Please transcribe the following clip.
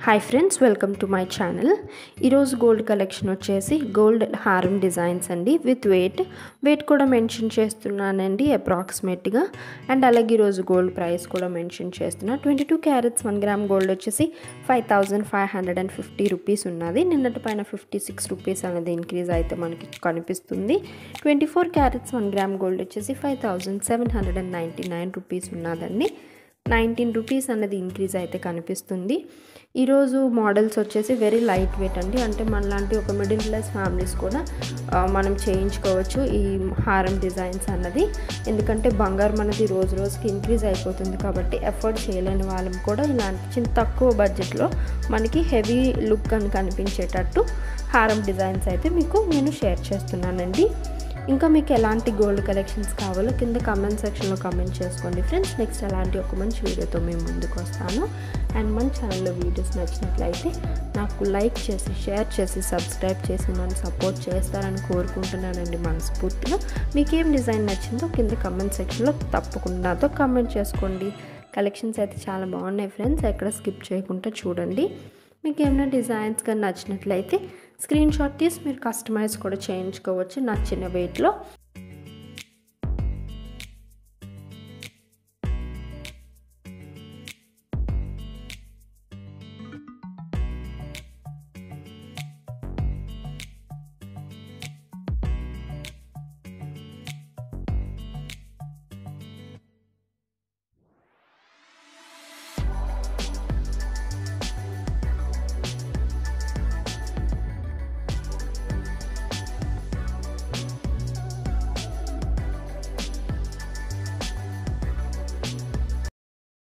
hi friends welcome to my channel ఈరోజు gold collection వచ్చేసి gold హారం డిజైన్స్ అండి విత్ వెయిట్ వెయిట్ కూడా మెన్షన్ చేస్తున్నానండి అప్రాక్సిమేట్గా అండ్ అలాగే ఈరోజు గోల్డ్ ప్రైస్ కూడా మెన్షన్ చేస్తున్నా twenty two carats one gram gold వచ్చేసి five thousand five hundred and fifty rupees ఉన్నది నిన్నటి పైన ఫిఫ్టీ సిక్స్ రూపీస్ అనేది ఇంక్రీజ్ అయితే మనకి కనిపిస్తుంది twenty four carats one gram gold వచ్చేసి five thousand seven hundred and ninety nine rupees ఉన్నదండి నైన్టీన్ రూపీస్ అనేది ఇంక్రీజ్ అయితే కనిపిస్తుంది ఈరోజు మోడల్స్ వచ్చేసి వెరీ లైట్ వెయిట్ అండి అంటే మనలాంటి ఒక మిడిల్ క్లాస్ ఫ్యామిలీస్ కూడా ఆ, మనం చేయించుకోవచ్చు ఈ హారం డిజైన్స్ అన్నది ఎందుకంటే బంగారం అనేది రోజు రోజుకి ఇంక్రీజ్ అయిపోతుంది కాబట్టి ఎఫర్ట్ చేయలేని వాళ్ళం కూడా ఇలాంటి చిన్న తక్కువ బడ్జెట్లో మనకి హెవీ లుక్ అని కనిపించేటట్టు హారం డిజైన్స్ అయితే మీకు నేను షేర్ చేస్తున్నానండి ఇంకా మీకు ఎలాంటి గోల్డ్ కలెక్షన్స్ కావాలో కింద కామెంట్ సెక్షన్లో కామెంట్ చేసుకోండి ఫ్రెండ్స్ నెక్స్ట్ అలాంటి ఒక మంచి వీడియోతో మేము ముందుకు వస్తాను అండ్ మన ఛానల్లో వీడియోస్ నచ్చినట్లయితే నాకు లైక్ చేసి షేర్ చేసి సబ్స్క్రైబ్ చేసి నన్ను సపోర్ట్ చేస్తారని కోరుకుంటున్నానండి మనస్ఫూర్తిగా మీకు ఏం డిజైన్ నచ్చిందో కింద కామెంట్ సెక్షన్లో తప్పకుండా నాతో కామెంట్ చేసుకోండి కలెక్షన్స్ అయితే చాలా బాగున్నాయి ఫ్రెండ్స్ ఎక్కడ స్కిప్ చేయకుండా చూడండి మీకు ఏమైనా డిజైన్స్ కానీ నచ్చినట్లయితే స్క్రీన్ షాట్ తీసి మీరు కస్టమైజ్ కూడా చేయించుకోవచ్చు నచ్చిన వెయిట్లో